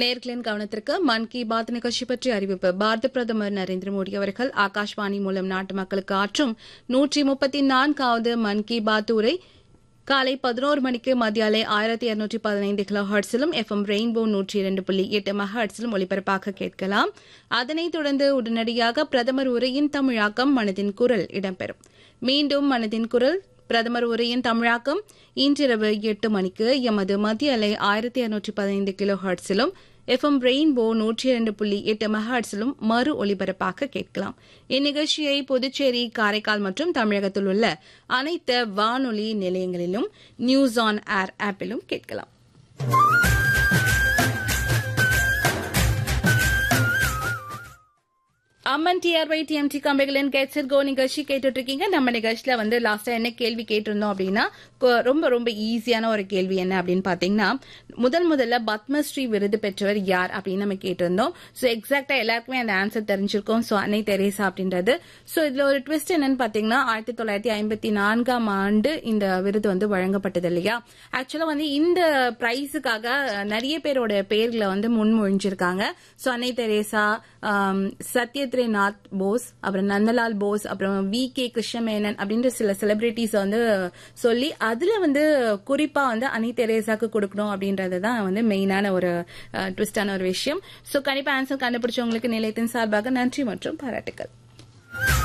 நேர்களின் கவனத்திற்கு மன் கி பாத் நிகழ்ச்சி பற்றி அறிவிப்பு பாரத பிரதமர் நரேந்திர மோடி அவர்கள் ஆகாஷ்வாணி மூலம் நாட்டு மக்களுக்கு ஆற்றும் நூற்றி முப்பத்தி நான்காவது மன் கி பாத் உரை காலை பதினோரு மணிக்கு மத்தியாலை ஆயிரத்தி இருநூற்றி பதினைந்து கிலோ ஹர்ட்ஸிலும் எஃப்எம் ரெயின்போ நூற்றி இரண்டு புள்ளி எட்டு மெகாஹர்ட்ஸிலும் ஒலிபரப்பாக கேட்கலாம் அதனைத் தொடர்ந்து உடனடியாக பிரதமர் உரையின் தமிழாக்கம் மனதின் குரல் இடம்பெறும் மீண்டும் மனதின் குரல் பிரதமர் உரையின் தமிழாக்கம் இன்றிரவு எட்டு மணிக்கு எமது மத்திய அலை ஆயிரத்தி இருநூற்றி பதினைந்து கிலோ ஹர்ட்ஸிலும் எஃப்எம் ரெயின்போ நூற்றி இரண்டு புள்ளி எட்டு மெகாஹர்ட்ஸிலும் மறு ஒலிபரப்பாக கேட்கலாம் இந்நிகழ்ச்சியை புதுச்சேரி காரைக்கால் மற்றும் தமிழகத்தில் உள்ள அனைத்து வானொலி நிலையங்களிலும் நியூஸ் ஆன் ஏர் ஆப்பிலும் கேட்கலாம் அம்மன் டிஆர்ஒய் டிஎம்டி கம்பெனிகளின் கெட்ஸ் இட் கோ நிகழ்ச்சி கேட்டுட்டு இருக்கீங்க நம்ம நிகழ்ச்சியில வந்து லாஸ்டா என்ன கேள்வி கேட்டிருந்தோம் அப்படின்னா கொ- ரொம்ப ரொம்ப ஈஸியான ஒரு கேள்வி என்ன அப்படின்னு பாத்தீங்கன்னா முதல் முதல்ல பத்மஸ்ரீ விருது பெற்றவர் யார் அப்படின்னு நம்ம கேட்டிருந்தோம் ஸோ எக்ஸாக்டா எல்லாருக்குமே அந்த ஆன்சர் தெரிஞ்சிருக்கும் ஸோ அன்னை தெரேசா அப்படின்றது ஸோ இதுல ஒரு ட்விஸ்ட் என்னன்னு பாத்தீங்கன்னா ஆயிரத்தி தொள்ளாயிரத்தி ஐம்பத்தி நான்காம் ஆண்டு இந்த விருது வந்து வழங்கப்பட்டது இல்லையா ஆக்சுவலா வந்து இந்த பிரைஸுக்காக நிறைய பேரோட பெயர்களை வந்து முன்மொழிஞ்சிருக்காங்க ஸோ அன்னை தெரேசா ஆம், சத்யத்ரிநாத் போஸ் அப்புறம் நந்தலால் போஸ் அப்புறம் வி கே கிருஷ்ணமேனன் அப்படின்ற சில செலிபிரிட்டிஸ் வந்து சொல்லி அதுல வந்து குறிப்பா வந்து அனி தெரேசாக்கு கொடுக்கணும் அப்படின்றது தான் வந்து மெயினான ஒரு ட்விஸ்டான ஒரு விஷயம் ஸோ கண்டிப்பா ஆன்சர் கண்டுபிடிச்சவங்களுக்கு நிலையத்தின் சார்பாக நன்றி மற்றும் பாராட்டுக்கள்